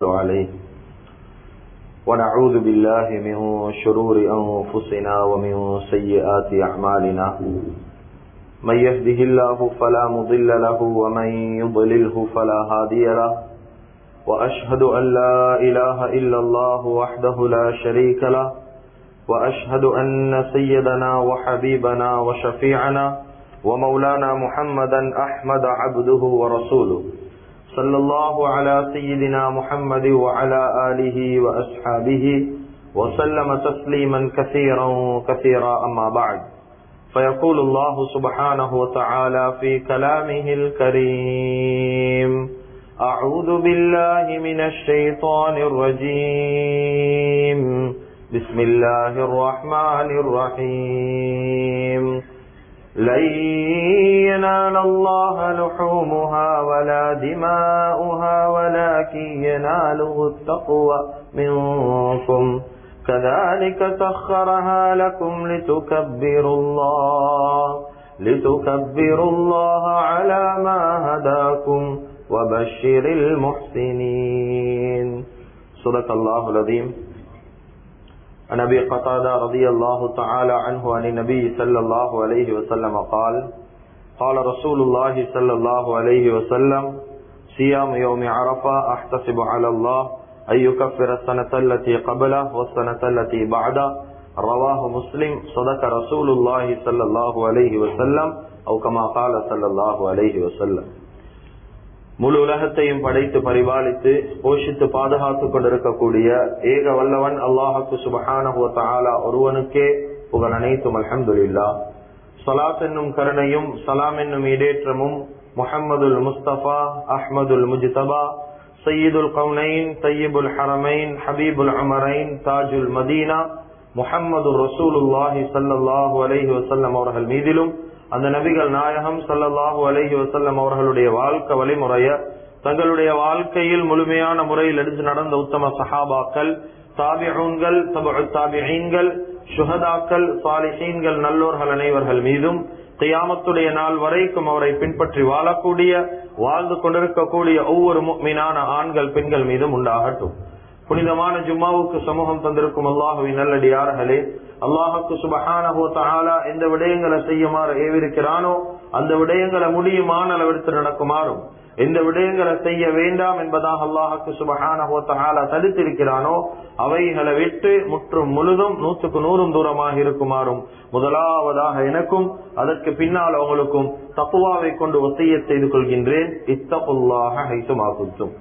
عليه ونعوذ بالله من شرور أنفسنا ومن سيئات أعمالنا من يهده الله فلا مضل له ومن يضلله فلا هادي له وأشهد أن لا إله إلا الله وحده لا شريك له وأشهد أن سيدنا وحبيبنا وشفيعنا ومولانا محمدا أحمد عبده ورسوله صلى الله على سيدنا محمد وعلى آله وأصحابه وسلم تسليما كثيرا كثيرا أما بعد فيقول الله سبحانه وتعالى في كلامه الكريم أعوذ بالله من الشيطان الرجيم بسم الله الرحمن الرحيم لن ينال الله لحومها ولا دماؤها ولكن يناله التقوى منكم كذلك سخرها لكم لتكبروا الله لتكبروا الله على ما هداكم وبشر المحسنين صدق الله العظيم عن ابي قتاده رضي الله تعالى عنه عن النبي صلى الله عليه وسلم قال قال رسول الله صلى الله عليه وسلم صيام يوم عرفه احتسب على الله ان يكفر السنه التي قبله والسنه التي بعده رواه مسلم صدق رسول الله صلى الله عليه وسلم او كما قال صلى الله عليه وسلم முழு உலகத்தையும் படைத்து பரிபாலித்து போஷித்து பாதுகாத்துக் கொண்டிருக்கக்கூடிய ஏக வல்லவன் அல்லாஹுக்கு சுபஹான ஒருவனுக்கே புகழ் அனைத்தும் அலமதுல்லா சலாத் என்னும் கருணையும் சலாம் என்னும் இடேற்றமும் முஹம்மதுல் முஸ்தபா அஹ்மதுல் முஜ்தபா சையீதுல் கவுனைன் சையீபுல் ஹரமைன் ஹபீபுல் அமரைன் தாஜுல் மதீனா முஹம்மது ரசூலுல்லாஹி சல்லாஹூ அலஹி வசல்லம் அவர்கள் மீதிலும் அந்த நபிகள் நாயகம் சல்லல்லாஹு அலஹி வசல்லம் அவர்களுடைய வாழ்க்கை வழிமுறைய தங்களுடைய வாழ்க்கையில் முழுமையான முறையில் எடுத்து நடந்த உத்தம சஹாபாக்கள் தாபிஹூன்கள் தாபிஹீன்கள் சுஹதாக்கள் சாலிஹீன்கள் நல்லோர்கள் அனைவர்கள் மீதும் தியாமத்துடைய நாள் வரைக்கும் அவரை பின்பற்றி வாழக்கூடிய வாழ்ந்து கொண்டிருக்கக்கூடிய ஒவ்வொரு மீனான ஆண்கள் பெண்கள் மீதும் உண்டாகட்டும் புனிதமான ஜும்மாவுக்கு சமூகம் தந்திருக்கும் அல்லாஹுவின் நல்லடியார்களே அல்லாஹுக்கு சுபஹானஹோ தஆலா எந்த விடயங்களை செய்யுமாறு ஏவிருக்கிறானோ அந்த விடயங்களை முடியுமான அளவிற்கு நடக்குமாறும் எந்த விடயங்களை செய்ய வேண்டாம் என்பதாக அல்லாஹுக்கு சுபஹானஹோ தஆலா தடுத்திருக்கிறானோ அவைகளை விட்டு முற்றும் முழுதும் நூற்றுக்கு நூறும் தூரமாக இருக்குமாறும் முதலாவதாக எனக்கும் அதற்கு பின்னால் அவங்களுக்கும் தப்புவாவை கொண்டு ஒத்தைய செய்து கொள்கின்றேன் இத்தப்புல்லாக ஹைசுமாக்குத்தும்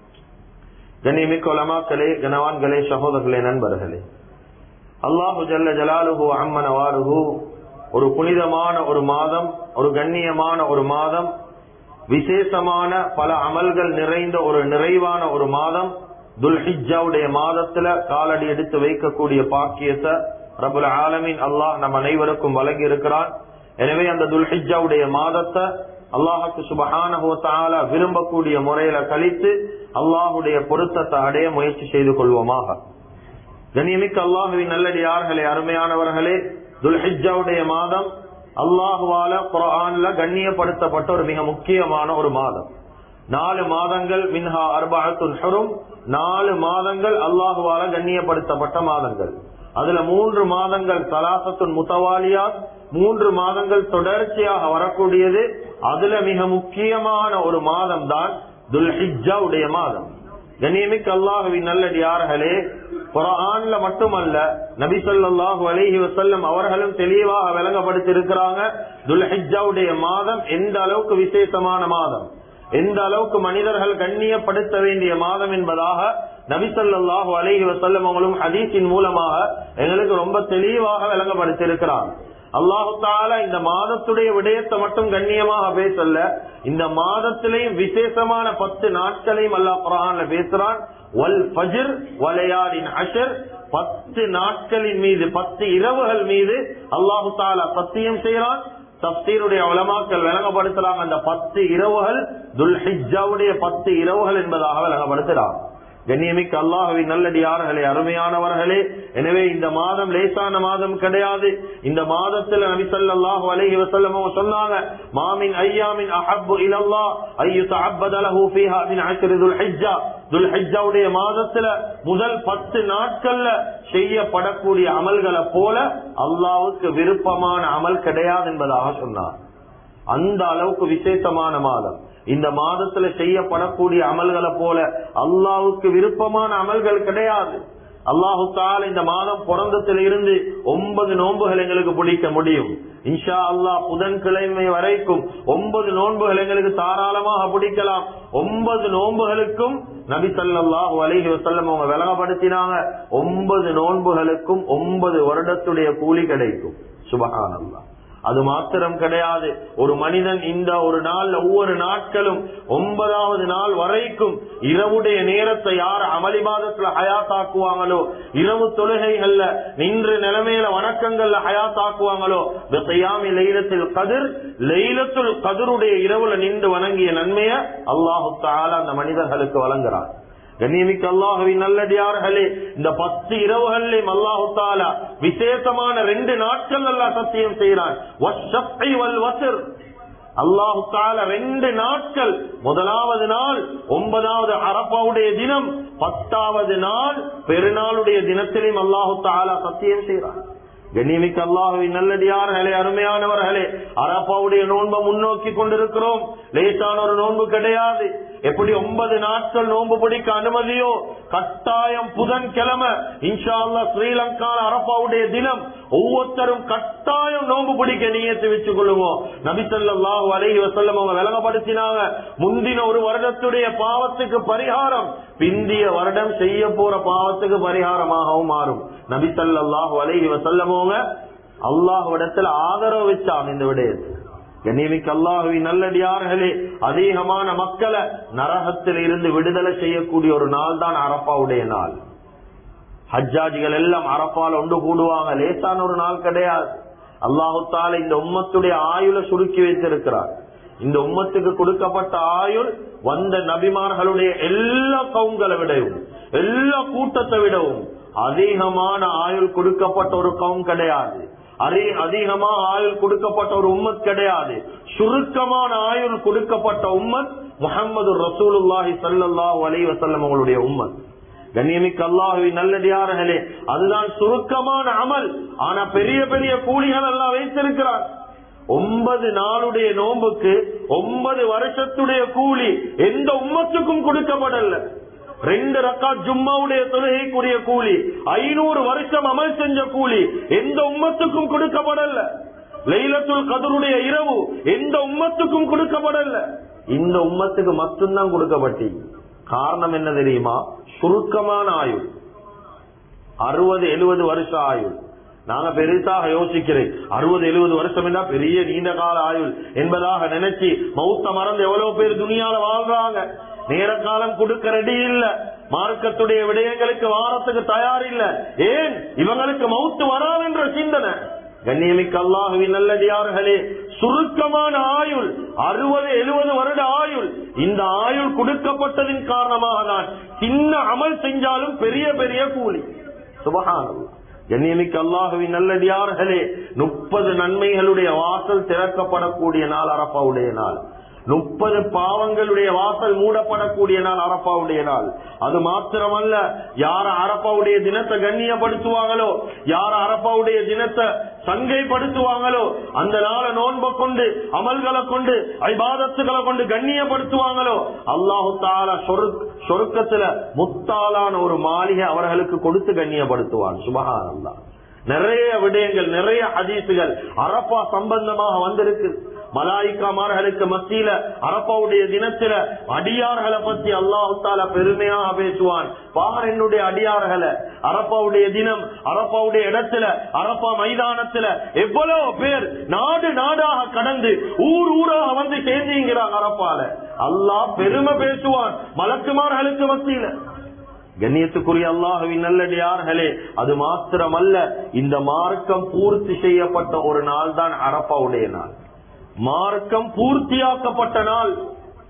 கண்ணியமிக்க உலமாக்களே கனவான்களே சகோதரர்களே நண்பர்களே அல்லாஹு ஜல்ல ஜலாலுஹு அம்மன வாருஹு ஒரு புனிதமான ஒரு மாதம் ஒரு கண்ணியமான ஒரு மாதம் விசேஷமான பல அமல்கள் நிறைந்த ஒரு நிறைவான ஒரு மாதம் துல்ஹிஜாவுடைய மாதத்துல காலடி எடுத்து வைக்கக்கூடிய பாக்கியத்தை ரபுல் ஆலமின் அல்லாஹ் நம் அனைவருக்கும் வழங்கி இருக்கிறான் எனவே அந்த துல்ஹிஜாவுடைய மாதத்தை அல்லாஹுக்கு சுபஹான விரும்பக்கூடிய முறையில கழித்து அல்லாஹுடைய பொருத்தத்தை அடைய முயற்சி செய்து கொள்வோமாக கண்ணியமிக்க அல்லாஹுவின் நல்லடியார்களே அருமையானவர்களே துல்ஹிஜாவுடைய மாதம் அல்லாஹுவால குரான்ல கண்ணியப்படுத்தப்பட்ட ஒரு மிக முக்கியமான ஒரு மாதம் நாலு மாதங்கள் மின்ஹா அர்பாத்துல் ஹரும் நாலு மாதங்கள் அல்லாஹுவால கண்ணியப்படுத்தப்பட்ட மாதங்கள் அதுல மூன்று மாதங்கள் தலாசத்துன் முத்தவாலியாத் மூன்று மாதங்கள் தொடர்ச்சியாக வரக்கூடியது அதுல மிக முக்கியமான ஒரு மாதம் தான் துல்ஹிஜா உடைய மாதம் கண்ணியமிக்கு அல்லாஹுவின் நல்லடியார்களே குரான்ல மட்டுமல்ல நபி சொல்லாஹு அலஹி வசல்லம் அவர்களும் தெளிவாக விளங்கப்படுத்தி இருக்கிறாங்க துல்ஹிஜாவுடைய மாதம் எந்த அளவுக்கு விசேஷமான மாதம் எந்த அளவுக்கு மனிதர்கள் கண்ணியப்படுத்த வேண்டிய மாதம் என்பதாக நபிசல்லாஹு அலஹி வசல்லம் அவங்களும் ஹதீஸின் மூலமாக எங்களுக்கு ரொம்ப தெளிவாக விளங்கப்படுத்தியிருக்கிறார் அல்லாஹு தாலா இந்த மாதத்துடைய விடயத்தை மட்டும் கண்ணியமாக பேசல இந்த மாதத்திலையும் விசேஷமான பத்து நாட்களையும் அல்லாஹ் குரான்ல பேசுறான் வல் ஃபஜ்ர் வலையாடின் அஷர் பத்து நாட்களின் மீது பத்து இரவுகள் மீது அல்லாஹு தாலா சத்தியம் செய்யறான் தப்சீருடைய உலமாக்கள் விளங்கப்படுத்தலாம் அந்த பத்து இரவுகள் துல்ஹிஜாவுடைய பத்து இரவுகள் என்பதாக விளங்கப்படுத்துறான் கண்ணியமிக்க அல்லாஹுவின் நல்லடியார்களே அருமையானவர்களே எனவே இந்த மாதம் லேசான மாதம் கிடையாது இந்த மாதத்துல நபி ஸல்லல்லாஹு அலைஹி வஸல்லம் அவங்க சொன்னாங்க மாமின் ஐயாமின் அஹப்பு இலல்லாஹ் ஐயு தஅப்பத லஹு ஃபீஹா மின் அஷ்ரி துல் ஹிஜ்ஜா துல் ஹிஜ்ஜாவுடைய மாதத்துல முதல் பத்து நாட்கள்ல செய்யப்படக்கூடிய அமல்களை போல அல்லாஹ்வுக்கு விருப்பமான அமல் கிடையாது என்பதாக சொன்னார் அந்த அளவுக்கு விசேஷமான மாதம் இந்த மாதத்துல செய்யப்படக்கூடிய அமல்களை போல அல்லாவுக்கு விருப்பமான அமல்கள் கிடையாது அல்லாஹு தால இந்த மாதம் பிறந்தத்துல இருந்து ஒன்பது நோன்புகள் எங்களுக்கு பிடிக்க முடியும் இன்ஷா அல்லாஹ் புதன்கிழமை வரைக்கும் ஒன்பது நோன்புகள் எங்களுக்கு தாராளமாக பிடிக்கலாம் ஒன்பது நோன்புகளுக்கும் நபி ஸல்லல்லாஹு அலைஹி வஸல்லம் அவங்க விலகப்படுத்தினாங்க ஒன்பது நோன்புகளுக்கும் ஒன்பது வருடத்துடைய கூலி கிடைக்கும் சுபஹானல்லாஹ் அது மாத்திரம் கிடையாது ஒரு மனிதன் இந்த ஒரு நாள் ஒவ்வொரு நாட்களும் ஒன்பதாவது நாள் வரைக்கும் இரவுடைய நேரத்தை யார் அமளிபாதத்துல ஹயாத்தாக்குவாங்களோ இரவு தொழுகைகள்ல நின்று நிலைமையில வணக்கங்கள்ல ஹயாத்தாக்குவாங்களோ கையாமி லைலத்தில் கதிர் லைலத்துல் கதிருடைய இரவுல நின்று வணங்கிய நன்மைய அல்லாஹு தாலா அந்த மனிதர்களுக்கு வழங்குறார் கண்ணியமிக்க அல்லாஹுவின் நல்லடியார்களே இந்த பத்து இரவுகளிலும் அல்லாஹு தாலா விசேஷமான ரெண்டு நாட்கள் அல்லா சத்தியம் செய்கிறான் அல்லாஹு தால ரெண்டு நாட்கள் முதலாவது நாள் ஒன்பதாவது அரப்பாவுடைய தினம் பத்தாவது நாள் பெருநாளுடைய தினத்திலும் அல்லாஹு தாலா சத்தியம் செய்கிறான் கண்ணியமிக்க அல்லாஹுவின் நல்லடியார்களே அருமையானவர்களே அரப்பாவுடைய நோன்பை முன்னோக்கி கொண்டிருக்கிறோம் லேசான ஒரு நோன்பு கிடையாது எப்படி ஒன்பது நாட்கள் நோன்பு பிடிக்க அனுமதியோ கட்டாயம் புதன் கிழமை இன்ஷா அல்லா ஸ்ரீலங்கால அரப்பாவுடைய தினம் ஒவ்வொருத்தரும் கட்டாயம் நோன்பு பிடிக்க நீயத்து வச்சுக் கொள்ளுவோம் நபிசல்லாஹு அலைஹி வசல்லம் அவங்க விலகப்படுத்தினாங்க முந்தின ஒரு வருடத்துடைய பாவத்துக்கு பரிகாரம் பிந்திய வருடம் செய்ய போற பாவத்துக்கு பரிகாரமாகவும் மாறும் நபிசல்லாஹு அலைஹி வசல்லமோங்க அல்லாஹ்விடத்துல ஆதரவு வச்சான் இந்த விடயத்தை கண்ணியமிக்க அல்லாஹுவின் நல்லடியார்களே அதிகமான மக்களை நரகத்தில் இருந்து விடுதலை செய்யக்கூடிய ஒரு நாள் தான் அரப்பாவுடைய நாள் ஹஜ்ஜாஜிகள் எல்லாம் அரப்பால் ஒன்று கூடுவாங்க லேசான ஒரு நாள் கிடையாது அல்லாஹு தால இந்த உம்மத்துடைய ஆயுள சுருக்கி வைத்திருக்கிறார் இந்த உம்மத்துக்கு கொடுக்கப்பட்ட ஆயுள் வந்த நபிமார்களுடைய எல்லா கவுங்களை விடவும் எல்லா கூட்டத்தை விடவும் அதிகமான ஆயுள் கொடுக்கப்பட்ட ஒரு கவும் கிடையாது அதிகமா ஆயுள் கொடுக்கப்பட்ட ஒரு உம்மத் கிடையாது சுருக்கமான ஆயுள் கொடுக்கப்பட்ட உம்மத் முகமது ரசூலுல்லாஹி சல்லாஹூ அலி வசல்லம் அவங்களுடைய உம்மத் கண்ணியமிக்க அல்லாஹுவி நல்லடியார்களே அதுதான் சுருக்கமான அமல் ஆனா பெரிய பெரிய கூலிகள் எல்லாம் வைத்திருக்கிறார் ஒன்பது நாளுடைய நோன்புக்கு ஒன்பது வருஷத்துடைய கூலி எந்த உம்மத்துக்கும் கொடுக்கப்படல ரெண்டு ரக்கா ஜும்மாவுடைய தொழுகைக்குரிய கூலி ஐநூறு வருஷம் அமல் செஞ்ச கூலி எந்த உம்மத்துக்கும் கொடுக்கப்படல லைலத்துல் கதருடைய இரவு எந்த உம்மத்துக்கும் கொடுக்கப்படல இந்த உம்மத்துக்கு மட்டும்தான் கொடுக்கப்பட்டி காரணம் என்ன தெரியுமா சுருக்கமான ஆயுள் அறுபது எழுபது வருஷம் ஆயுள் நாங்க பெருசாக யோசிக்கிறேன் அறுபது எழுபது வருஷம் என்ன பெரிய நீண்ட கால ஆயுள் என்பதாக நினைச்சு மௌத்த மறந்து எவ்வளவு பேர் துணியால வாழ்றாங்க நேர காலம் கொடுக்க ரெடி இல்ல மார்க்கத்துடைய விடயங்களுக்கு வாரத்துக்கு தயார் இல்ல ஏன் இவங்களுக்கு மௌத்து வராது என்ற சிந்தனை கண்ணியமிக்க அல்லாஹுவின் நல்லடியார்களே சுருக்கமான ஆயுள் அறுபது எழுபது வருட ஆயுள் இந்த ஆயுள் கொடுக்கப்பட்டதின் காரணமாக தான் சின்ன அமல் செஞ்சாலும் பெரிய பெரிய கூலி சுபகானம் கண்ணியமிக்க அல்லாஹுவின் நல்லடியார்களே முப்பது நன்மைகளுடைய வாசல் திறக்கப்படக்கூடிய நாள் அரப்பாவுடைய நாள் முப்பது பாவங்களுடைய வாசல் மூடப்படக்கூடிய நாள் அரப்பாவுடைய நாள் அது மாத்திரமல்ல யார அரப்பாவுடைய தினத்தை கண்ணியப்படுத்துவாங்களோ யார அரப்பாவுடைய தினத்தை சங்கைப்படுத்துவாங்களோ அந்த நாளை நோன்பை கொண்டு அமல்களை கொண்டு ஐபாதத்துகளை கொண்டு கண்ணியப்படுத்துவாங்களோ அல்லாஹு தால சொருக்கத்துல முத்தாலான ஒரு மாளிகை அவர்களுக்கு கொடுத்து கண்ணியப்படுத்துவான் சுபகான் அல்லா நிறைய விடயங்கள் நிறைய ஹதீசுகள் அரப்பா சம்பந்தமாக வந்திருக்கு மலாய்க்காமார்களுக்கு மத்தியில அரப்பாவுடைய தினத்தில அடியார்களை பத்தி அல்லாஹு தால பெருமையாக பேசுவான் பார் என்னுடைய அடியார்களை அரப்பாவுடைய தினம் அரப்பாவுடைய இடத்துல அரப்பா மைதானத்துல எவ்வளவு பேர் நாடு நாடாக கடந்து ஊர் ஊராக வந்து சேர்ந்தீங்கிறாங்க அரப்பால அல்லாஹ் பெருமை பேசுவான் மலக்குமார்களுக்கு மத்தியில கண்ணியத்துக்குரிய அல்லாஹுவின் நல்லடியார்களே அது மாத்திரமல்ல இந்த மார்க்கம் பூர்த்தி செய்யப்பட்ட ஒரு நாள் தான் அரப்பாவுடைய நாள் மார்க்கம் பூர்த்தியாக்கப்பட்ட நாள்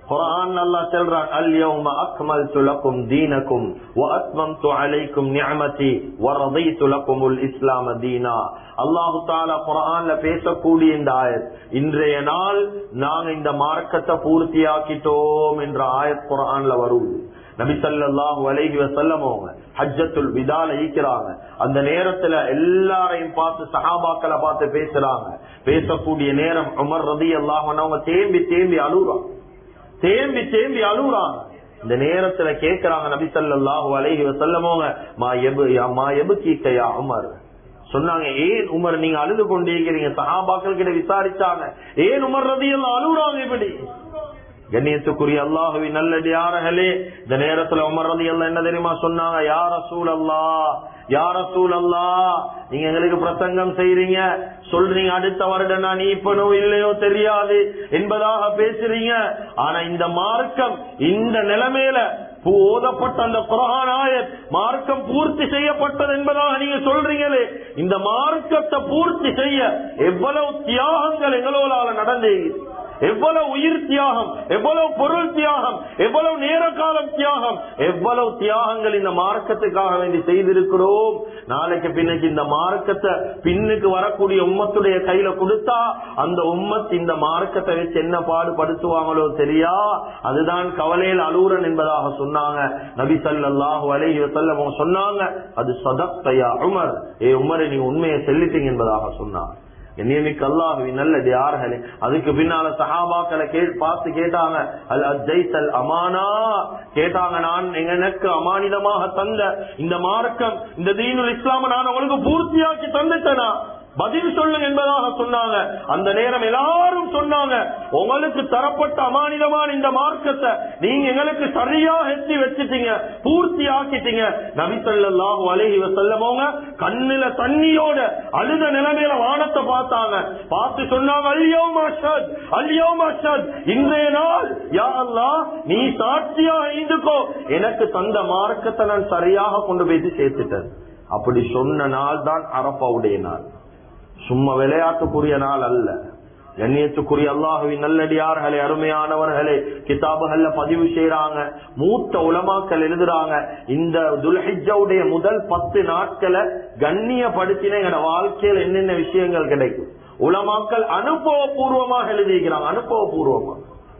குரான் அல்லாஹ் சொல்றான் அல் யௌம அக்மல்து லக்கும் தீனக்கும் வ அத்மம்து அலைக்கும் நிஅமதி வ ரضيت லக்குமுல் இஸ்லாம தீனா அல்லாஹ் தஆலா குர்ஆன்ல பேசக்கூடிய இந்த ஆயத் இன்றைய நாள் நாங்க இந்த மார்க்கத்தை பூர்த்தியாக்கிட்டோம் என்ற ஆயத் குர்ஆன்ல வருது நபி ஸல்லல்லாஹு அலைஹி வஸல்லம் அவங்க ஹஜ்ஜத்துல் விதால ஈக்கிறாங்க அந்த நேரத்துல எல்லாரையும் பார்த்து சஹாபாக்களை பார்த்து பேசுறாங்க பேசக்கூடிய நேரம் உமர் ரலியல்லாஹு அன்ஹு அவங்க தேம்பி தேம்பி அழுறாங்க தேம்பி தேம்பி அழுகுறாங்க இந்த நேரத்துல கேக்குறாங்க நபி ஸல்லல்லாஹு அலைஹி வஸல்லமோங்க மா எபு யா மா எபுகீக்க யா உமர் சொன்னாங்க ஏன் உமர் நீங்க அழுது கொண்டிருக்கிறீங்க சஹாபாக்கள் கிட்ட விசாரிச்சாங்க ஏன் உமர் ரதியெல்லாம் அழுகுறாங்க இப்படி கண்ணியத்துக்குரிய அல்லாஹுவின் நல்லடியார்களே இந்த நேரத்துல உமர் ரதி எல்லாம் என்ன தெரியுமா சொன்னாங்க யார சூழல்லா யார சூழல்லா நீங்க எங்களுக்கு பிரசங்கம் செய்றீங்க சொல்றீங்க அடுத்த வருடம் நான் இப்பனோ இல்லையோ தெரியாது என்பதாக பேசுறீங்க ஆனா இந்த மார்க்கம் இந்த நிலைமையில ஓதப்பட்ட அந்த குரானாய மார்க்கம் பூர்த்தி செய்யப்பட்டது என்பதாக நீங்க சொல்றீங்களே இந்த மார்க்கத்தை பூர்த்தி செய்ய எவ்வளவு தியாகங்கள் எங்களோட நடந்தே எவ்வளவு உயிர் தியாகம் எவ்வளவு பொருள் தியாகம் எவ்வளவு நேர காலம் தியாகம் எவ்வளவு தியாகங்கள் இந்த மார்க்கத்துக்காக வேண்டி செய்திருக்கிறோம் நாளைக்கு பின்னுக்கு இந்த மார்க்கத்தை பின்னுக்கு வரக்கூடிய உம்மத்துடைய கையில கொடுத்தா அந்த உம்மத் இந்த மார்க்கத்தை வச்சு என்ன பாடுபடுத்துவாங்களோ தெரியா அதுதான் கவலையில் அலூரன் என்பதாக சொன்னாங்க நபி சல்லாஹூ அலைஹி வஸல்லம் சொன்னாங்க அது சதக்தையா உமர் ஏ உமரை நீங்க உண்மையை செல்லிட்டீங்க என்பதாக சொன்னாங்க நியமிக்க அல்லாஹுவி நல்லது யார்களே அதுக்கு பின்னால சஹாபாக்களை கே பார்த்து கேட்டாங்க அல் அஜைசல் அமானா கேட்டாங்க நான் எனக்கு அமானிதமாக தந்த இந்த மார்க்கம் இந்த தீனுல் இஸ்லாம நான் உங்களுக்கு பூர்த்தியாக்கி தந்துட்டேனா பதில் சொல்லுங்க என்பதாக சொன்னாங்க அந்த நேரம் எல்லாரும் சொன்னாங்க உங்களுக்கு தரப்பட்ட அமானிதமான இந்த மார்க்கத்தை நீங்க எங்களுக்கு சரியா எத்தி வச்சுட்டீங்க பூர்த்தி ஆக்கிட்டீங்க நபிசல்லாஹு அலஹி வசல்லமோங்க கண்ணுல தண்ணியோட அழுத நிலைமையில வானத்தை பார்த்தாங்க பார்த்து சொன்னாங்க அல்யோ மாஷத் அல்யோ மாஷத் இன்றைய நாள் யா அல்லாஹ் நீ சாட்சியா இருந்துக்கோ எனக்கு தந்த மார்க்கத்தை நான் சரியாக கொண்டு போய் சேர்த்துட்டேன் அப்படி சொன்ன நாள் தான் அரப்பாவுடைய நாள் சும்மா விளையாட்டுக்குரிய நாள் அல்ல கண்ணியத்துக்குரிய அல்லாஹுவின் நல்லடியார்களே அருமையானவர்களே கிதாபுகள்ல பதிவு செய்யறாங்க மூத்த உலமாக்கள் எழுதுறாங்க இந்த துல்ஹிஜவுடைய முதல் பத்து நாட்களை கண்ணியப்படுத்தின எங்க வாழ்க்கையில் என்னென்ன விஷயங்கள் கிடைக்கும் உலமாக்கள் அனுபவபூர்வமாக எழுதிக்கிறாங்க அனுபவபூர்வமாக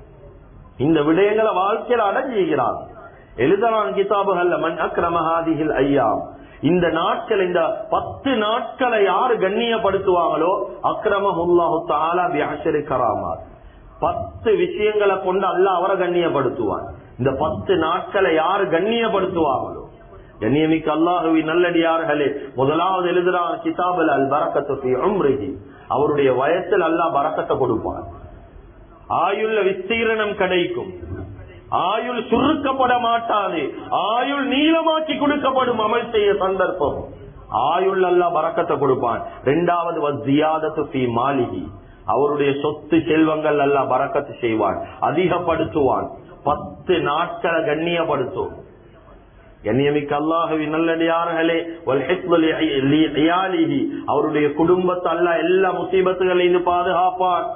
இந்த விடயங்களை வாழ்க்கையில அடைஞ்சிக்கிறாங்க எழுதலாம் கிதாபுகள்ல மண் அக்ரமஹாதிகள் ஐயாம் இந்த நாட்கள் இந்த பத்து நாட்களை யாரு கண்ணியப்படுத்துவாங்களோ அக்ரமஹுல்லாஹு தாலா பிஹஷரி கராமாத் பத்து விஷயங்களை கொண்டு அல்ல அவரை கண்ணியப்படுத்துவான் இந்த பத்து நாட்களை யாரு கண்ணியப்படுத்துவாங்களோ கண்ணியமிக்க அல்லாஹுவி நல்லடியார்களே முதலாவது எழுதுறான் கிதாபுல் அல் பரக்கத்து அவருடைய வயசில் அல்லாஹ் பறக்கத்தை கொடுப்பான் ஆயுள்ள விஸ்தீரணம் கிடைக்கும் ஆயுள் சுருக்கப்பட மாட்டாது ஆயுள் நீளமாக்கி கொடுக்கப்படும் அமல் செய்ய சந்தர்ப்பம் ஆயுள் அல்ல வரக்கத்தை கொடுப்பான் இரண்டாவது மாளிகி அவருடைய சொத்து செல்வங்கள் அல்ல பறக்கத்து செய்வான் அதிகப்படுத்துவான் பத்து நாட்களை கண்ணியப்படுத்தும் கண்ணியமிக்க அல்லாஹவி நல்லடியார்களே அவருடைய குடும்பத்தை அல்ல எல்லா முசீபத்துகளையும் பாதுகாப்பான்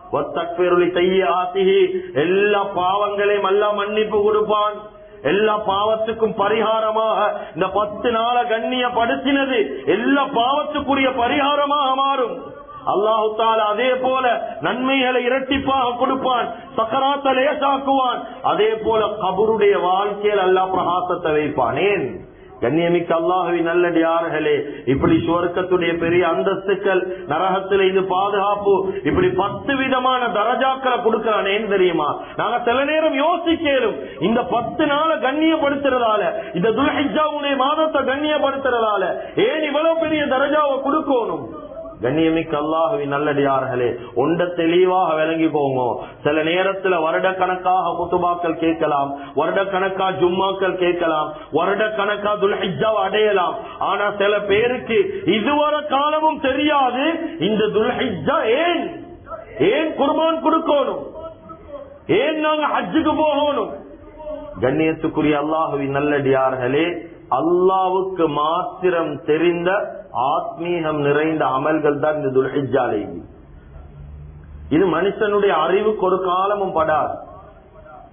எல்லா பாவங்களையும் அல்லா மன்னிப்பு கொடுப்பான் எல்லா பாவத்துக்கும் பரிகாரமாக இந்த பத்து நாள கண்ணியப்படுத்தினது எல்லா பாவத்துக்குரிய பரிகாரமாக மாறும் அல்லாஹு தாலா அதே போல நன்மைகளை இரட்டிப்பாக கொடுப்பான் சக்கராத்த லேசாக்குவான் அதே போல கபருடைய வாழ்க்கையில் அல்லா பிரகாசத்தை வைப்பான் ஏன் கண்ணியமிக்க அல்லாஹவி நல்லடியார்களே இப்படி சுவர்க்கத்துடைய பெரிய அந்தஸ்துக்கள் நரகத்துல இது பாதுகாப்பு இப்படி பத்து விதமான தரஜாக்களை கொடுக்கிறான் ஏன் தெரியுமா நாங்க சில நேரம் யோசிக்கலும் இந்த பத்து நாளை கண்ணியப்படுத்துறதால இந்த துல்ஹிஜாவுடைய மாதத்தை கண்ணியப்படுத்துறதால ஏன் இவ்வளவு பெரிய தரஜாவை கொடுக்கணும் கண்ணியமிக்க அல்லாஹுவி நல்லடியார்களே ஒன்ற தெளிவாக விளங்கி போங்க சில நேரத்துல வருடக்கணக்காக குத்துபாக்கள் கேட்கலாம் வருடக்கணக்கா ஜும்மாக்கள் கேட்கலாம் வருடக்கணக்கா துல்ஹிஜாவை அடையலாம் ஆனா சில பேருக்கு இதுவரை காலமும் தெரியாது இந்த துல்ஹிஜா ஏன் ஏன் குர்பான் கொடுக்கணும் ஏன் நாங்க ஹஜ்ஜுக்கு போகணும் கண்ணியத்துக்குரிய அல்லாஹுவின் நல்லடியார்களே அல்லாவுக்கு மாத்திரம் தெரிந்த ஆத்மீகம் நிறைந்த அமல்கள் தான் இந்த துல்ஹிஜாலை இது மனுஷனுடைய அறிவுக்கு ஒரு காலமும் படாது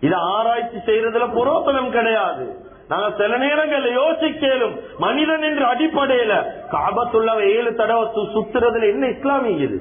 இத ஆராய்ச்சி செய்யறதுல புரோத்தனம் கிடையாது நாங்க சில நேரங்கள்ல யோசிக்கலும் மனிதன் என்ற அடிப்படையில காபத்துள்ள ஏழு தடவை சு- சுத்துறதுல என்ன இஸ்லாமியது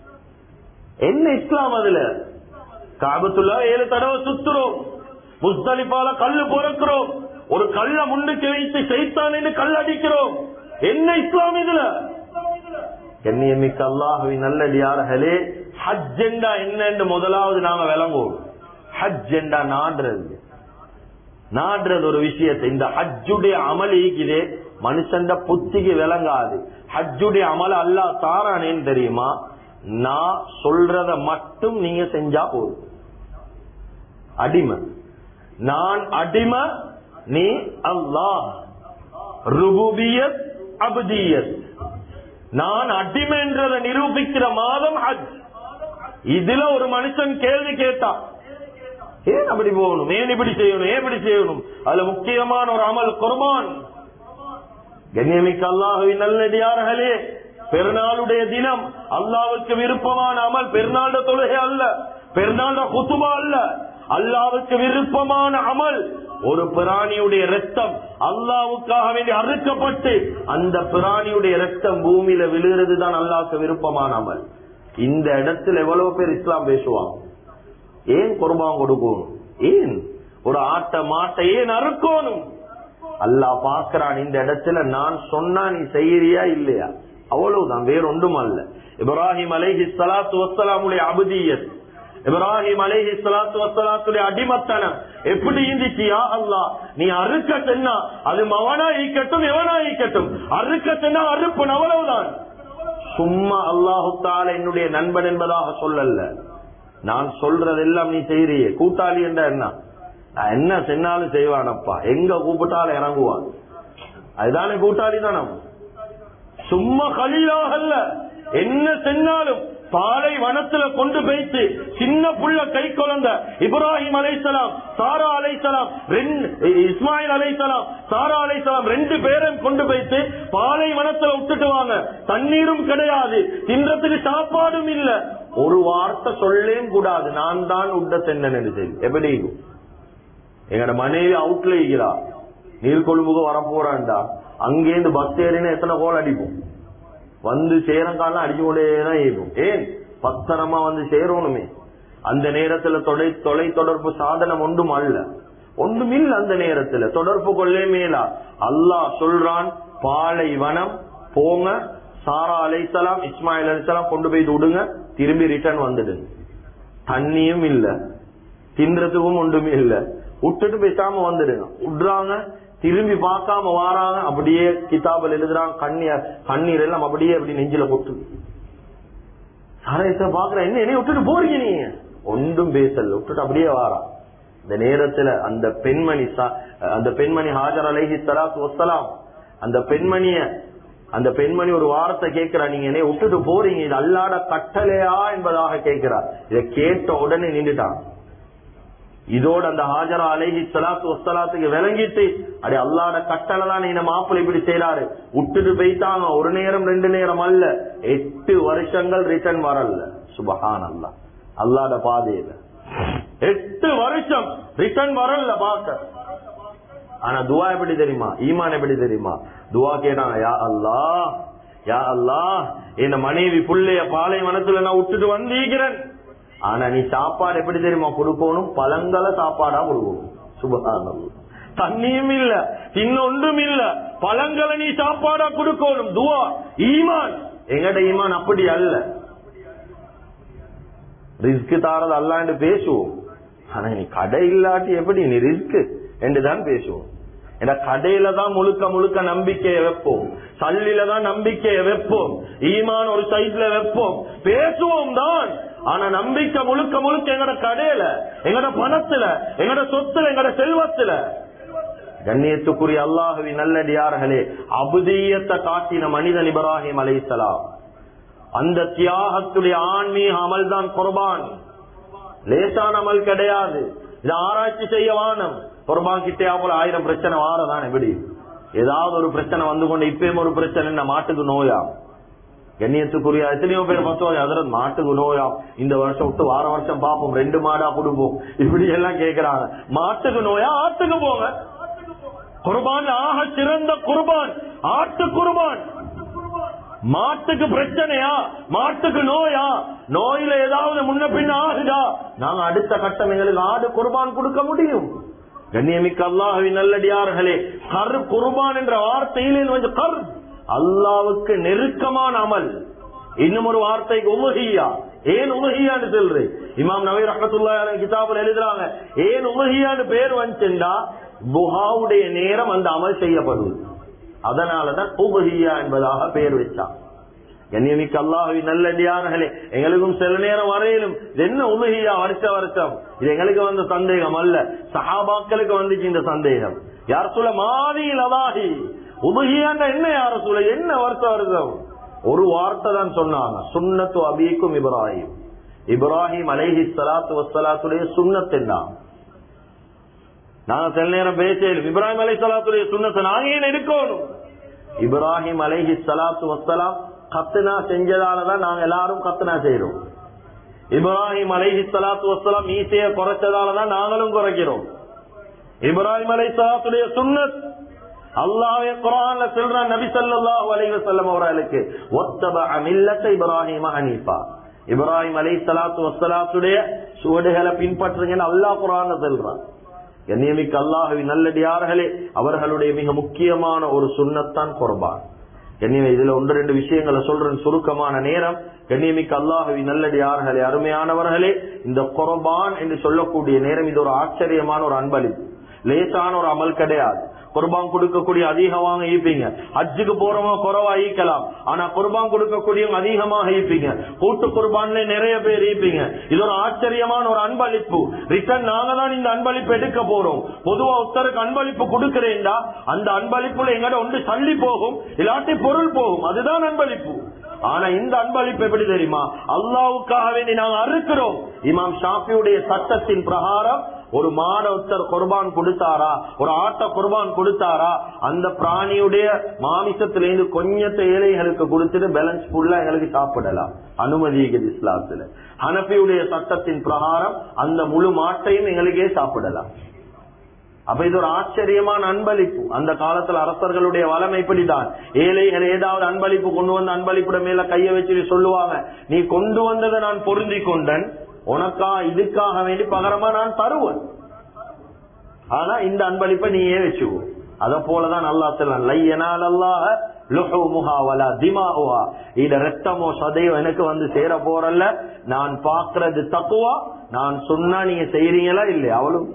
என்ன இஸ்லாம் அதுல காபத்துள்ள ஏழு தடவை சுத்துறோம் முஸ்தலிப்பால கல்லு பொறுக்கிறோம் ஒரு கல்ல முன்னுக்கு வைத்து செய்தான் என்று கல் அடிக்கிறோம் என்ன இஸ்லாம் இதுல கண்ணியமிக்க அல்லாஹுவின் நல்லடியார்களே ஹஜ் என்றா என்னன்னு முதலாவது நாங்க விளங்குவோம் ஹஜ் என்றா நாடுறது நாடுறது ஒரு விஷயத்தை இந்த ஹஜ்ஜுடைய அமல் ஈக்குதே மனுஷன் புத்திக்கு விளங்காது ஹஜ்ஜுடைய அமல் அல்லா தாரானேன்னு தெரியுமா நான் சொல்றத மட்டும் நீங்க செஞ்சா போதும் அடிமை நான் அடிமை நீ அல்லாஹ் ருபுபியத் அபுதியத் நான் அடிமை என்றதை நிரூபிக்கிற மாதம் ஹஜ் இதுல ஒரு மனுஷன் கேள்வி கேட்டான் ஏன் அப்படி போகணும் ஏன் இப்படி செய்யணும் ஏன் இப்படி செய்யணும் அதுல முக்கியமான ஒரு அமல் குர்பான் கண்ணியமிக்க அல்லாஹுவின் நல்லடியார்களே பெருநாளுடைய தினம் அல்லாவுக்கு விருப்பமான அமல் பெருநாள தொழுகை அல்ல பெருநாள குத்துபா அல்ல அல்லாவுக்கு விருப்பமான அமல் ஒரு பிராணியுடைய ரத்தம் அல்லாவுக்காக வேண்டி அறுக்கப்பட்டு அந்த பிராணியுடைய ரத்தம் பூமியில விழுகிறது தான் அல்லாவுக்கு விருப்பமான அமல் இந்த இடத்துல எவ்வளவு பேர் இஸ்லாம் பேசுவாங்க ஏன் குர்பான் கொடுக்கணும் ஏன் ஒரு ஆட்ட மாட்டை ஏன் அறுக்கணும் அல்லாஹ் பாக்குறான் இந்த இடத்துல நான் சொன்னா நீ செய்யறியா இல்லையா அவ்வளவுதான் வேற ஒன்றும் அல்ல இப்ராஹிம் அலைஹி ஸலாத்து வஸ்ஸலாமுடைய அபுதியத் இப்ராஹிம் அலைஹி ஸலாத்து வஸ்ஸலாத்துடைய அடிமத்தனம் எப்படி இருந்துச்சு யா அல்லாஹ் நீ அறுக்க சொன்னா அது மவனா ஈக்கட்டும் எவனா ஈக்கட்டும் அறுக்க சொன்னா அறுப்பன் அவ்வளவுதான் சும்மா அல்லாஹு தால என்னுடைய நண்பன் என்பதாக சொல்லல நான் சொல்றதெல்லாம் நீ செய்யறியே கூட்டாளி என்ற என்ன நான் என்ன சென்னாலும் செய்வானப்பா எங்க கூப்பிட்டாலும் இறங்குவான் அதுதானே கூட்டாளி தானே சும்மா கலிலாகல்ல என்ன சென்னாலும் பாலை வனத்துல கொண்டு போய்த்து சின்ன புள்ள கை குழந்த இப்ராஹிம் அலைசலாம் சாரா அலைசலாம் இஸ்மாயில் அலைசலாம் சாரா அலைசலாம் ரெண்டு பேரும் கொண்டு போய்த்து பாலை வனத்துல விட்டுட்டு வாங்க தண்ணீரும் கிடையாது தின்றதுக்கு சாப்பாடும் இல்ல ஒரு வார்த்தை சொல்லேன் கூடாது நான் தான் உட்ட சென்னன் சொல்லி எப்படி இருக்கும்? எங்கட மனைவி அவுட்ல இருக்கிறா நீர்கொழும்புக்கு வரப்போறான்டா அங்கேருந்து பஸ் ஏறினா எத்தனை கோல் அடிப்போம் வந்து சேரங்காலம் அடிச்சு கொண்டே தான் இருக்கும் ஏன் பத்திரமா வந்து சேரணுமே அந்த நேரத்துல தொலை தொலை தொடர்பு சாதனம் ஒன்றும் அல்ல ஒன்றும் இல்ல அந்த நேரத்துல தொடர்பு கொள்ளே மேலா அல்லாஹ் சொல்றான் பாலை வனம் போங்க சாரா அலைசலாம் இஸ்மாயில் அலைசலாம் கொண்டு போய் விடுங்க திரும்பி ரிட்டர்ன் வந்துடுங்க தண்ணியும் இல்ல தின்றதுக்கும் ஒன்றுமே இல்ல விட்டுட்டு பேசாம வந்துடுங்க விடுறாங்க திரும்பி பார்க்காம வாராங்க அப்படியே கிதாபில் எழுதுறாங்க கண்ணீர் கண்ணீர் எல்லாம் அப்படியே அப்படி நெஞ்சில கொட்டு சாரேச பாக்குற என்ன என்னைய விட்டுட்டு போறீங்க நீங்க ஒன்றும் பேசல விட்டுட்டு அப்படியே வாரா இந்த நேரத்துல அந்த பெண்மணி சா- அந்த பெண்மணி ஹாஜர் அலைஹி ஸலாத்து வஸ்ஸலாம் அந்த பெண்மணிய அந்த பெண்மணி ஒரு வார்த்தை கேட்கிறா நீங்க என்னைய விட்டுட்டு போறீங்க இது அல்லாட கட்டளையா என்பதாக கேட்கிறா இதை கேட்ட உடனே நின்றுட்டான் இதோட அந்த ஹாஜரா அலைஹி ஸலாத்து வஸ்ஸலாத்துக்கு விளங்கிட்டு அடே அல்லாட கட்டளை தான் இந்த மாப்பிள்ளை இப்படி செய்யறாரு விட்டுட்டு போயிட்டாங்க ஒரு நேரம் ரெண்டு நேரம் அல்ல எட்டு வருஷங்கள் ரிட்டர்ன் வரல சுபஹான் அல்லா அல்லாட பாதையில எட்டு வருஷம் ரிட்டர்ன் வரல பாக்க ஆனா துவா எப்படி தெரியுமா ஈமான் எப்படி தெரியுமா துவா கேட்டாங்க யா அல்லாஹ் யா அல்லாஹ் இந்த மனைவி புள்ளைய பாலைவனத்துல நான் விட்டுட்டு வந்தீக்கிறேன் ஆனா நீ சாப்பாடு எப்படி தெரியுமா கொடுக்கணும் பழங்கள சாப்பாடா கொடுக்கணும் சுபகானம் தண்ணியும் இல்ல இன்னொன்றும் இல்ல பழங்களை நீ சாப்பாடா கொடுக்கணும் துவா ஈமான் எங்கட ஈமான் அப்படி அல்ல ரிஸ்க் தாரது அல்லாண்டு பேசுவோம் ஆனா நீ கடை இல்லாட்டி எப்படி நீ ரிஸ்க் என்றுதான் பேசுவோம் ஏன்னா கடையில தான் முழுக்க முழுக்க நம்பிக்கையை வைப்போம் சல்லில தான் நம்பிக்கையை வைப்போம் ஈமான் ஒரு சைட்ல வைப்போம் பேசுவோம் தான் ஆனா நம்பிக்கை முழுக்க முழுக்க எங்கட கடையில எங்கட பணத்துல எங்கட சொத்துல எங்கட செல்வத்துல கண்ணியத்துக்குரிய அல்லாஹுவி நல்லடியார்களே அபுதீயத்தை காட்டின மனிதன் இப்ராஹிம் அலைசலாம் அந்த தியாகத்துடைய ஆன்மீக அமல் தான் குர்பான் லேசான அமல் கிடையாது இது ஆராய்ச்சி செய்ய வானம் குர்பான் கிட்டே போல ஆயிரம் பிரச்சனை வாரதான் எப்படி ஏதாவது ஒரு பிரச்சனை வந்து கொண்டு இப்பயும் ஒரு பிரச்சனை என்ன மாட்டுக்கு நோயா கண்ணியத்துக்குரிய எத்தனையோ பேர் பார்த்தோம் அதில் மாட்டுக்கு நோயா இந்த வருஷம் விட்டு வார வருஷம் பார்ப்போம் ரெண்டு மாடா கொடுப்போம் இப்படி எல்லாம் கேக்குறாங்க மாட்டுக்கு நோயா ஆட்டுக்கு போங்க குர்பான் ஆக சிறந்த குர்பான் ஆட்டு குர்பான் மாட்டுக்கு பிரச்சனையா மாட்டுக்கு நோயா நோயில ஏதாவது முன்ன பின்ன ஆகுதா நாங்க அடுத்த கட்டம் எங்களுக்கு ஆடு குர்பான் கொடுக்க முடியும் கண்ணியமிக்க அல்லாஹுவின் நல்லடியார்களே கரு குர்பான் என்ற வார்த்தையிலே கொஞ்சம் கர் அல்லாவுக்கு நெருக்கமான அமல் இன்னும் ஒரு வார்த்தைக்கு உமஹியா ஏன் உமஹியான்னு சொல்றேன் இமாம் நவீர் ரஹத்துல்லா கிதாபில் எழுதுறாங்க ஏன் உமஹியான்னு பேர் வந்துச்சுண்டா புகாவுடைய நேரம் அந்த அமல் செய்யப்படுவது அதனாலதான் உபஹியா என்பதாக பெயர் வச்சான் கண்ணியமிக்க அல்லாஹி நல்லடியார்களே எங்களுக்கும் சில நேரம் வரையிலும் இது என்ன உலகியா வருஷ வருஷம் இது எங்களுக்கு வந்த சந்தேகம் அல்ல சஹாபாக்களுக்கு வந்துச்சு இந்த சந்தேகம் யார் சொல்ல மாதியில் அதாகி உபகியாண்ட என்ன யார சொல்ல என்ன வருஷ வருஷம் ஒரு வார்த்தை தான் சொன்னாங்க சுன்னத்து அபீக்கும் இப்ராஹிம் இப்ராஹிம் அலைஹி சலாத்து வசலாத்துடைய சுண்ணத் என்ன நாங்க சில நேரம் பேசலும் இப்ராஹிம் அலை சலாத்துடைய சுண்ணத்தை நாங்க ஏன் எடுக்கணும் இப்ராஹிம் அலைஹி சலாத்து வசலாம் கத்துனா செஞ்சதாலதான் நாங்க எல்லாரும் கத்துனா செய்யறோம் இப்ராஹிம் அலைஹி சலாத்து வசலாம் ஈசைய குறைச்சதாலதான் நாங்களும் குறைக்கிறோம் இப்ராஹிம் அலை சலாத்துடைய சுண்ணத் அல்லாஹ் குரான்ல சொல்றான் நபி ஸல்லல்லாஹு அலைஹி வஸல்லம் அவர்களுக்கு வத்தபஅ மில்லத்த இப்ராஹிம ஹனீஃபா இப்ராஹிம் அலைஹி ஸலாத்து வஸ்ஸலாத்துடைய சுவடுகளை பின்பற்றுங்கன்னு அல்லாஹ் குரான்ல சொல்றான் கண்ணியமிக்க அல்லாஹுவின் நல்லடியார்களே அவர்களுடைய மிக முக்கியமான ஒரு சுண்ணத்தான் குர்பான் கண்ணியம் இதுல ஒன்று ரெண்டு விஷயங்களை சொல்றேன் சுருக்கமான நேரம் கண்ணியமிக்க அல்லாஹுவி நல்லடியார்களே அருமையானவர்களே இந்த குர்பான் என்று சொல்லக்கூடிய நேரம் இது ஒரு ஆச்சரியமான ஒரு அன்பளிப்பு லேசான ஒரு அமல் கிடையாது குர்பான் கொடுக்கக்கூடிய அதிகமாக ஈப்பீங்க அஜுக்கு போறவங்க குறவா ஈக்கலாம் ஆனா குர்பான் கொடுக்கக்கூடியவங்க அதிகமாக ஈப்பீங்க கூட்டு குர்பான்ல நிறைய பேர் ஈப்பீங்க இது ஒரு ஆச்சரியமான ஒரு அன்பளிப்பு ரிட்டர்ன் நாங்க தான் இந்த அன்பளிப்பு எடுக்க போறோம் பொதுவா ஒருத்தருக்கு அன்பளிப்பு கொடுக்கிறேன்டா அந்த அன்பளிப்புல எங்கட ஒன்று சல்லி போகும் இல்லாட்டி பொருள் போகும் அதுதான் அன்பளிப்பு ஆனா இந்த அன்பளிப்பு எப்படி தெரியுமா அல்லாவுக்காக வேண்டி நாங்க அறுக்கிறோம் இமாம் ஷாஃபியுடைய சட்டத்தின் பிரகாரம் ஒரு மாட ஒருத்தர் குர்பான் கொடுத்தாரா ஒரு ஆட்ட குர்பான் கொடுத்தாரா அந்த பிராணியுடைய மாமிசத்திலிருந்து கொஞ்சத்தை ஏழைகளுக்கு கொடுத்துட்டு பேலன்ஸ் ஃபுல்லா எங்களுக்கு சாப்பிடலாம் அனுமதி இருக்குது இஸ்லாத்துல ஹனபியுடைய சட்டத்தின் பிரகாரம் அந்த முழு மாட்டையும் எங்களுக்கே சாப்பிடலாம் அப்ப இது ஒரு ஆச்சரியமான அன்பளிப்பு அந்த காலத்துல அரசர்களுடைய வளம் இப்படிதான் ஏழைகள் ஏதாவது அன்பளிப்பு கொண்டு வந்த அன்பளிப்புட மேல கைய வச்சு சொல்லுவாங்க நீ கொண்டு வந்ததை நான் பொருந்தி கொண்டன் உனக்கா இதுக்காக வேண்டி பகரமா நான் தருவேன் ஆனா இந்த அன்பளிப்பை நீயே வச்சுக்கோ அத போலதான் அல்லா சொல்லலாம் லையனால் அல்லாஹ ரத்தமோ சதையோ எனக்கு வந்து சேர போறல்ல நான் பாக்குறது தக்குவா நான் சொன்னா நீங்க செய்யறீங்களா இல்லையா அவளும்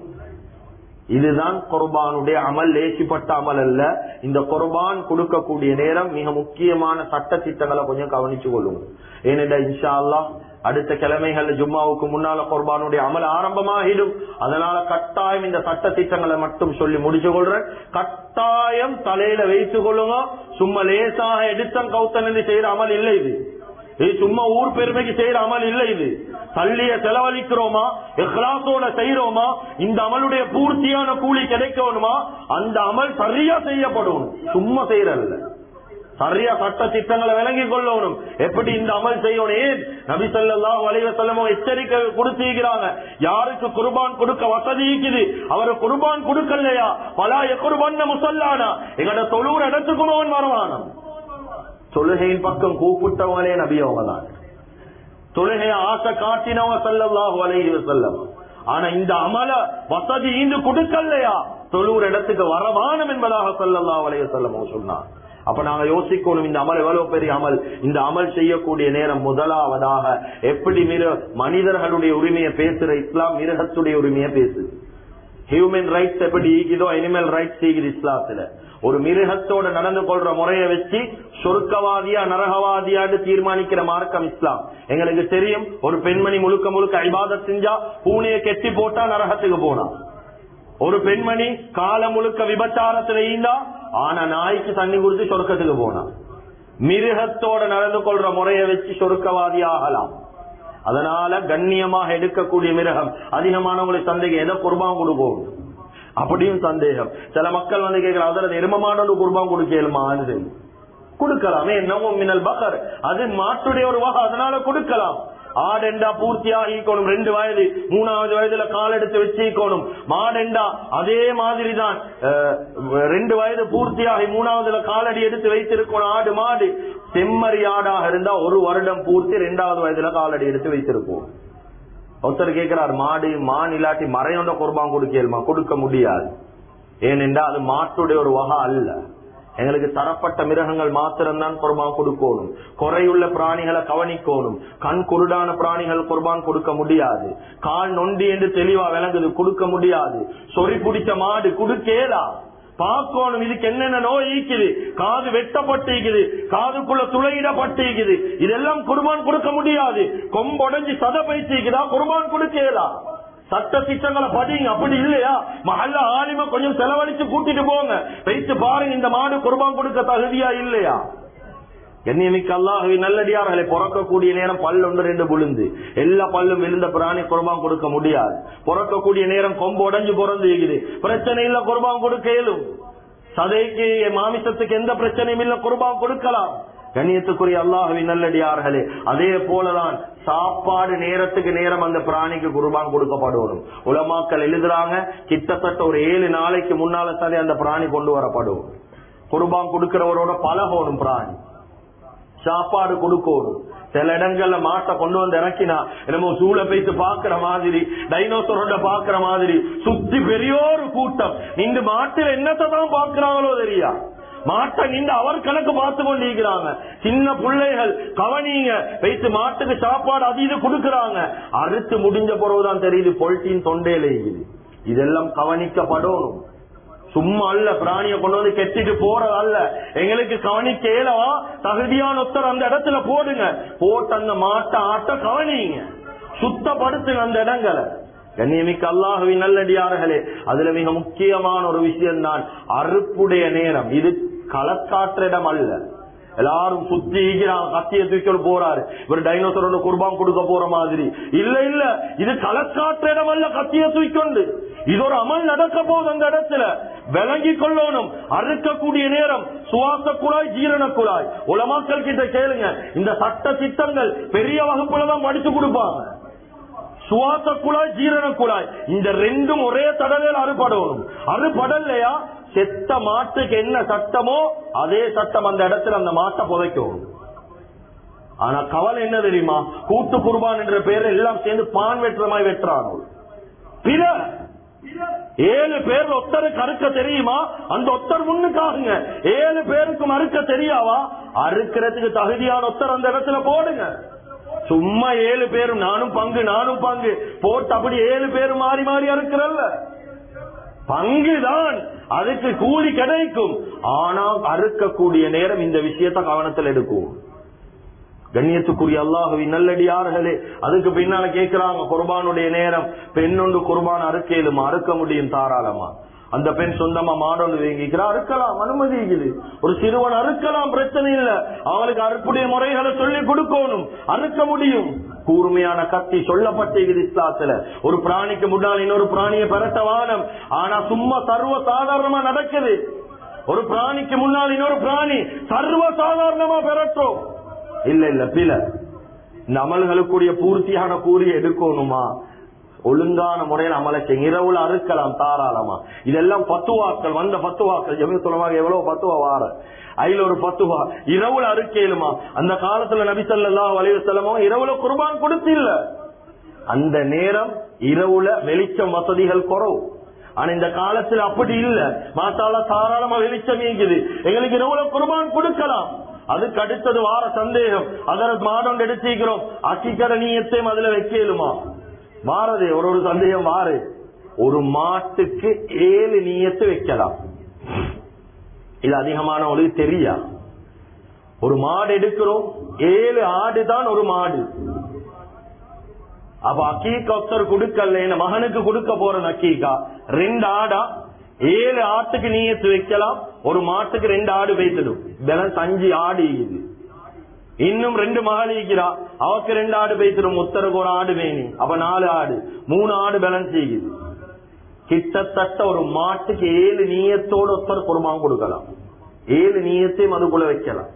இதுதான் குர்பானுடைய அமல் லேசிப்பட்ட அமல் அல்ல இந்த குர்பான் கொடுக்கக்கூடிய நேரம் மிக முக்கியமான சட்ட திட்டங்களை கொஞ்சம் கவனிச்சு கொள்ளுங்க ஏனென்றா இன்ஷா அல்லா அடுத்த கிழமைகள் ஜும்மாவுக்கு முன்னால குர்பானுடைய அமல் ஆரம்பமாகிடும் அதனால கட்டாயம் இந்த சட்ட திட்டங்களை மட்டும் சொல்லி முடிச்சு கொள்றேன் கட்டாயம் தலையில வைத்துக் கொள்ளுங்க சும்மா லேசாக எடுத்தன் கௌத்தன் செய்யற அமல் இல்லை இது இது சும்மா ஊர் பெருமைக்கு செய்யற அமல் இல்லை இது தள்ளிய செலவழிக்கிறோமா எஹ்லாசோட செய்யறோமா இந்த அமலுடைய பூர்த்தியான கூலி கிடைக்கணுமா அந்த அமல் சரியா செய்யப்படும் சும்மா செய்யறல்ல சரியா சட்ட திட்டங்களை விளங்கி கொள்ளணும் எப்படி இந்த அமல் செய்யணும் ஏன் நபி சொல்லா வலைவ செல்லமோ எச்சரிக்கை கொடுத்திருக்கிறாங்க யாருக்கு குர்பான் கொடுக்க வசதி இருக்குது அவரு குர்பான் கொடுக்கலையா பலாய குர்பான் முசல்லானா எங்கட தொழுற இடத்துக்கும் அவன் வரவானம் தொழுகையின் பக்கம் கூப்பிட்டவங்களே நபி அவங்க தான் தொழுகைய ஆசை காட்டினவங்க சல்லல்லாஹு அலைஹி வஸல்லம் ஆனா இந்த அமல வசதி இந்து கொடுக்கலையா தொழுற இடத்துக்கு வரவானம் என்பதாக சல்லல்லாஹு அலைஹி வஸல்லம் சொன்னார் அப்ப நாங்க யோசிக்கணும் இந்த அமல் எவ்வளவு பெரிய அமல் இந்த அமல் செய்யக்கூடிய நேரம் முதலாவதாக எப்படி மிரு மனிதர்களுடைய உரிமையை பேசுற இஸ்லாம் மிருகத்துடைய உரிமையை பேசுது ஹியூமன் ரைட்ஸ் எப்படி ஈக்குதோ அனிமல் ரைட்ஸ் ஈக்குது இஸ்லாத்துல ஒரு மிருகத்தோட நடந்து கொள்ற முறையை வச்சு சொர்க்கவாதியா நரகவாதியான்னு தீர்மானிக்கிற மார்க்கம் இஸ்லாம் எங்களுக்கு தெரியும் ஒரு பெண்மணி முழுக்க முழுக்க ஐபாதத் செஞ்சா பூனையை கெட்டி போட்டா நரகத்துக்கு போனா ஒரு பெண்மணி கால முழுக்க விபச்சாரத்துல ஈந்தா ஆனா நாய்க்கு தண்ணி குடிச்சு சொர்க்கத்துக்கு போனா மிருகத்தோட நடந்து கொள்ற முறையை வச்சு சொர்க்கவாதி ஆகலாம் அதனால கண்ணியமாக எடுக்கக்கூடிய மிருகம் அதிகமானவங்களை சந்தேகம் எதை குர்பான் கொடுக்கும் அப்படியும் சந்தேகம் சில மக்கள் வந்து கேட்கிறாங்க அதில் எருமமான குர்பான் கொடுக்கலுமான்னு சொல்லி கொடுக்கலாமே என்னவோ மினல் பக்கர் அது மாட்டுடைய ஒரு வகை அதனால கொடுக்கலாம் ஆடெண்டா பூர்த்தியா ஈக்கணும் ரெண்டு வயது மூணாவது வயதுல கால் எடுத்து வச்சுக்கணும் மாடெண்டா அதே மாதிரி தான் ரெண்டு வயது பூர்த்தியாகி மூணாவதுல காலடி எடுத்து வைத்திருக்கணும் ஆடு மாடு செம்மறி ஆடாக இருந்தா ஒரு வருடம் பூர்த்தி ரெண்டாவது வயதுல காலடி எடுத்து வைத்திருப்போம் ஒருத்தர் கேட்கிறார் மாடு மான் இல்லாட்டி மறையோட குர்பான் கொடுக்கலுமா கொடுக்க முடியாது ஏனென்றா அது மாட்டுடைய ஒரு வகை அல்ல எங்களுக்கு தரப்பட்ட மிருகங்கள் மாத்திரம்தான் குர்பான் கொடுக்கணும் குறையுள்ள பிராணிகளை கவனிக்கணும் கண் குருடான பிராணிகள் குர்பான் கொடுக்க முடியாது கால் நொண்டி என்று தெளிவா விளங்குது கொடுக்க முடியாது சொறி பிடிச்ச மாடு கொடுக்கேலா பார்க்கணும் இதுக்கு என்னென்ன நோய் ஈக்குது காது வெட்டப்பட்டிருக்குது காதுக்குள்ள துளையிடப்பட்டிருக்குது இதெல்லாம் குர்பான் கொடுக்க முடியாது கொம்பொடைஞ்சு சத பைத்திருக்குதா குர்பான் கொடுக்கலாம் சட்ட திட்டங்களை படிங்க அப்படி இல்லையா மகல்ல ஆலிம கொஞ்சம் செலவழிச்சு கூட்டிட்டு போங்க வைத்து பாருங்க இந்த மாடு குர்பான் கொடுக்க தகுதியா இல்லையா கண்ணியமிக்க அல்லாஹவி நல்லடியார்களை பிறக்கக்கூடிய நேரம் பல் ஒன்று ரெண்டு விழுந்து எல்லா பல்லும் விழுந்த பிராணி குர்பான் கொடுக்க முடியாது பிறக்கக்கூடிய நேரம் கொம்பு உடஞ்சு பிறந்து இருக்குது பிரச்சனை இல்ல குர்பான் கொடுக்க இயலும் சதைக்கு மாமிசத்துக்கு எந்த பிரச்சனையும் இல்ல குர்பான் கொடுக்கலாம் கண்ணியத்துக்குரிய அல்லாஹவி நல்லடியார்களே அதே போலதான் சாப்பாடு நேரத்துக்கு நேரம் அந்த பிராணிக்கு குர்பான் கொடுக்கப்படும் உலமாக்கள் எழுதுறாங்க கிட்டத்தட்ட ஒரு ஏழு நாளைக்கு முன்னால சரி அந்த பிராணி கொண்டு வரப்படும் குர்பான் கொடுக்கிறவரோட பழகணும் பிராணி சாப்பாடு கொடுக்கணும் சில இடங்கள்ல மாட்டை கொண்டு வந்து இறக்கினா என்னமோ சூளை பேசி பாக்குற மாதிரி டைனோசரோட பாக்குற மாதிரி சுத்தி பெரிய ஒரு கூட்டம் இந்த மாட்டில் என்னத்தை தான் பாக்குறாங்களோ தெரியா மாட்டை நின்று அவர் கணக்கு பார்த்து கொண்டிருக்கிறாங்க சின்ன பிள்ளைகள் கவனிங்க வைத்து மாட்டுக்கு சாப்பாடு அது இது கொடுக்கறாங்க அறுத்து முடிஞ்ச பிறகுதான் தெரியுது பொல்ட்டின் தொண்டையில இருக்குது இதெல்லாம் கவனிக்கப்படணும் சும்மா அல்ல பிராணிய கொண்டு வந்து கெட்டிட்டு போறது அல்ல எங்களுக்கு கவனிக்க இயலவா தகுதியான ஒருத்தர் அந்த இடத்துல போடுங்க போட்டு அந்த மாட்டை ஆட்ட கவனிங்க சுத்தப்படுத்துங்க அந்த இடங்களை கண்ணியமிக்க அல்லாஹுவின் நல்லடியார்களே அதுல மிக முக்கியமான ஒரு விஷயம் தான் அறுப்புடைய நேரம் இது களக்காற்ற இடம் அல்ல எல்லாரும் சுத்தி கத்திய தூக்கி போறாரு இவர் டைனோசரோட குர்பான் கொடுக்க போற மாதிரி இல்ல இல்ல இது களக்காற்ற இடம் அல்ல கத்திய தூக்கொண்டு இது ஒரு அமல் நடக்க போகுது அந்த இடத்துல விளங்கி கொள்ளணும் அறுக்கக்கூடிய நேரம் சுவாச குழாய் ஜீரண குழாய் உலமாக்கள் கிட்ட கேளுங்க இந்த சட்ட திட்டங்கள் பெரிய வகுப்புல தான் படிச்சு கொடுப்பாங்க சுவாச குழாய் ஜீரண குழாய் இந்த ரெண்டும் ஒரே தடவையில் அறுபடணும் அறுபடலையா செத்த மாட்டுக்கு என்ன சட்டமோ அதே சட்டம் அந்த இடத்துல அந்த மாட்டை புதைக்கும் ஆனா கவலை என்ன தெரியுமா கூட்டு குர்பான் என்ற பெயர் எல்லாம் சேர்ந்து பான் வெட்டுறமாய் வெட்டுறாங்க பிற ஏழு பேர் ஒத்தருக்கு அறுக்க தெரியுமா அந்த ஒத்தர் முன்னுக்காகுங்க ஏழு பேருக்கும் அறுக்க தெரியாவா அறுக்கிறதுக்கு தகுதியான ஒத்தர் அந்த இடத்துல போடுங்க சும்மா ஏழு பேரும் நானும் பங்கு நானும் பங்கு போட்டு அப்படி ஏழு பேர் மாறி மாறி அறுக்கிறல்ல பங்குதான் அதுக்கு கூலி கிடைக்கும் ஆனா அறுக்கக்கூடிய நேரம் இந்த விஷயத்த கவனத்தில் எடுக்கும் கண்ணியத்துக்குரிய அல்லாஹவி நல்லடியார்களே அதுக்கு பின்னால கேட்கிறாங்க குர்பானுடைய நேரம் பெண்ணொன்று குர்பான் அறுக்கலுமா அறுக்க முடியும் தாராளமா அந்த பெண் சொந்தமா மாடொன்று வேங்கிக்கிறா அறுக்கலாம் அனுமதி இருக்குது ஒரு சிறுவன் அறுக்கலாம் பிரச்சனை இல்ல அவளுக்கு அறுப்புடைய முறைகளை சொல்லி கொடுக்கணும் அறுக்க முடியும் கூர்மையான கத்தி சொல்லப்பட்டிருக்குது இஸ்லாத்துல ஒரு பிராணிக்கு முன்னால் இன்னொரு பிராணியை பெறட்ட வானம் ஆனா சும்மா சர்வ சாதாரணமா நடக்குது ஒரு பிராணிக்கு முன்னால் இன்னொரு பிராணி சர்வ சாதாரணமா பெறட்டும் இல்ல இல்ல பில இந்த அமல்களுக்குரிய பூர்த்தியான கூறிய எடுக்கணுமா ஒழுங்கான முறையில் அமலை செய்யும் இரவுல அறுக்கலாம் தாராளமா இதெல்லாம் பத்துவாக்கள் வந்த பத்துவாக்கள் எவ்வளவு சொல்லுவாங்க எவ்வளவு பத்துவா வார அதுல ஒரு பத்துவா இரவுல அறுக்கலுமா அந்த காலத்துல நபிசல்லா வலிவு செல்லமோ இரவுல குர்பான் கொடுத்து இல்ல அந்த நேரம் இரவுல வெளிச்சம் வசதிகள் குறவு ஆனா இந்த காலத்துல அப்படி இல்ல மாத்தால தாராளமா வெளிச்சம் இயங்குது எங்களுக்கு இரவுல குர்பான் கொடுக்கலாம் அதுக்கு அடுத்தது வார சந்தேகம் அதற்கு மாதம் எடுத்துக்கிறோம் அக்கிக்கர நீயத்தையும் அதுல வைக்கலுமா மாறது ஒரு ஒரு சந்தேகம் மாறு ஒரு மாட்டுக்கு ஏழு நீயத்து வைக்கலாம் இது அதிகமான உங்களுக்கு தெரியா ஒரு மாடு எடுக்கிறோம் ஏழு ஆடு தான் ஒரு மாடு அப்ப அக்கீக்கா ஒருத்தர் கொடுக்கல என்ன மகனுக்கு கொடுக்க போற அக்கீக்கா ரெண்டு ஆடா ஏழு ஆட்டுக்கு நீயத்து வைக்கலாம் ஒரு மாட்டுக்கு ரெண்டு ஆடு வைத்துடும் பேலன்ஸ் அஞ்சு ஆடு இது இன்னும் ரெண்டு மகள் இருக்கிறா அவக்கு ரெண்டு ஆடு வைத்திடும் உத்தருக்கு ஒரு ஆடு வேணி அப்ப நாலு ஆடு மூணு ஆடு பேலன்ஸ் செய்யுது கிட்டத்தட்ட ஒரு மாட்டுக்கு ஏழு நீயத்தோடு ஒருத்தர் குருமாவும் கொடுக்கலாம் ஏழு நீயத்தையும் அதுக்குள்ள வைக்கலாம்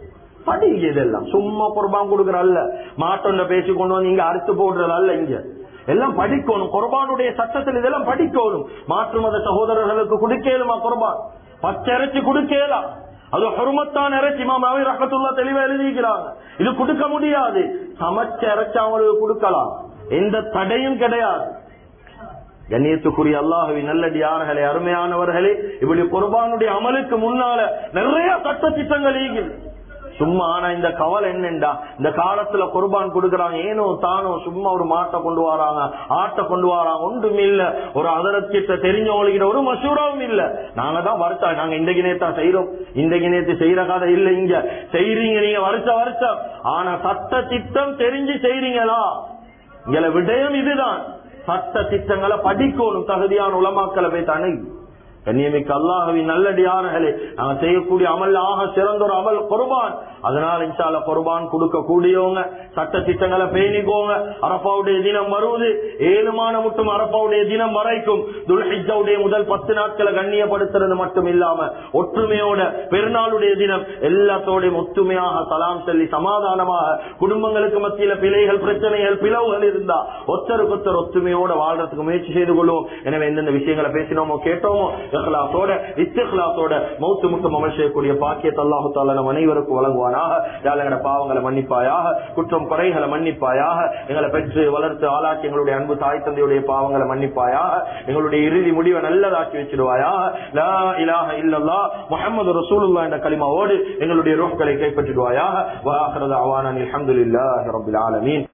படிங்க இதெல்லாம் சும்மா குர்பான் கொடுக்கற அல்ல மாட்டொண்ட பேசி கொண்டு வந்து இங்க அறுத்து போடுறது அல்ல இங்க எல்லாம் படிக்கணும் குர்பானுடைய சட்டத்தில் இதெல்லாம் படிக்கணும் மாற்று மத சகோதரர்களுக்கு கொடுக்கலுமா குர்பான் பச்சரிச்சு கொடுக்கலாம் அது ஹருமத்தான் இறைச்சி மாமாவை ரகத்துல்லா தெளிவா எழுதிக்கிறாங்க இது கொடுக்க முடியாது சமைச்ச இறைச்சி அவங்களுக்கு கொடுக்கலாம் எந்த தடையும் கிடையாது கண்ணியத்துக்குரிய அல்லாஹுவின் நல்லடியார்களே அருமையானவர்களே இப்படி குர்பானுடைய அமலுக்கு முன்னால நிறைய சட்ட திட்டங்கள் ஈகுது சும்மா ஆனா இந்த கவலை என்னண்டா இந்த காலத்துல குர்பான் கொடுக்கறாங்க ஏனோ தானோ சும்மா ஒரு மாட்டை கொண்டு வராங்க ஆட்டை கொண்டு வராங்க ஒன்றும் இல்ல ஒரு அதரத்திட்ட தெரிஞ்சவங்களுக்கு ஒரு மசூராவும் இல்ல நாங்க தான் வருஷா நாங்க இன்றைக்கு நேத்தா செய்யறோம் இன்றைக்கு நேத்து செய்யற கதை இல்ல இங்க செய்றீங்க நீங்க வருஷ வருஷம் ஆனா சட்ட திட்டம் தெரிஞ்சு செய்றீங்களா இங்க விடயம் இதுதான் சட்ட திட்டங்களை படிக்கணும் தகுதியான உலமாக்களை போய் தனை கண்ணியமிக்க அல்லாஹவின் நல்லடியார்களே நாங்க செய்யக்கூடிய அமல் ஆக சிறந்த ஒரு அமல் குர்பான் அதனால இன்ஷால குர்பான் கொடுக்க கூடியவங்க சட்ட திட்டங்களை பேணிக்கோங்க அரப்பாவுடைய தினம் வருவது ஏழுமான மட்டும் அரப்பாவுடைய தினம் வரைக்கும் துல்ஹிஜாவுடைய முதல் பத்து நாட்களை கண்ணியப்படுத்துறது மட்டும் இல்லாம ஒற்றுமையோட பெருநாளுடைய தினம் எல்லாத்தோடையும் ஒற்றுமையாக சலாம் சொல்லி சமாதானமாக குடும்பங்களுக்கு மத்தியில பிழைகள் பிரச்சனைகள் பிளவுகள் இருந்தா ஒத்தருக்கொத்தர் ஒத்துமையோட வாழ்றதுக்கு முயற்சி செய்து கொள்வோம் எனவே எந்தெந்த விஷயங்களை பேசினோமோ கேட்டோமோ இஹ்லாசோட இஸ்திஹ்லாசோட மௌத்து முட்டும் அமல் செய்யக்கூடிய பாக்கியத்தை அல்லாஹு தாலா நம் அனைவருக்கும் வழங்குவானாக யாழங்கட பாவங்களை மன்னிப்பாயாக குற்றம் குறைகளை மன்னிப்பாயாக எங்களை பெற்று வளர்த்து ஆளாக்கி எங்களுடைய அன்பு தாய் தந்தையுடைய பாவங்களை மன்னிப்பாயாக எங்களுடைய இறுதி முடிவை நல்லதாக்கி வச்சிடுவாயாக லா இலாஹ இல்லல்லா முஹம்மது ரசூலுல்லாஹ் என்ற கலிமாவோடு எங்களுடைய ரூஹ்களை கைப்பற்றிடுவாயாக வாஹரது அவானன் அல்ஹம்துலில்லாஹி ரப்பில் ஆலமீன்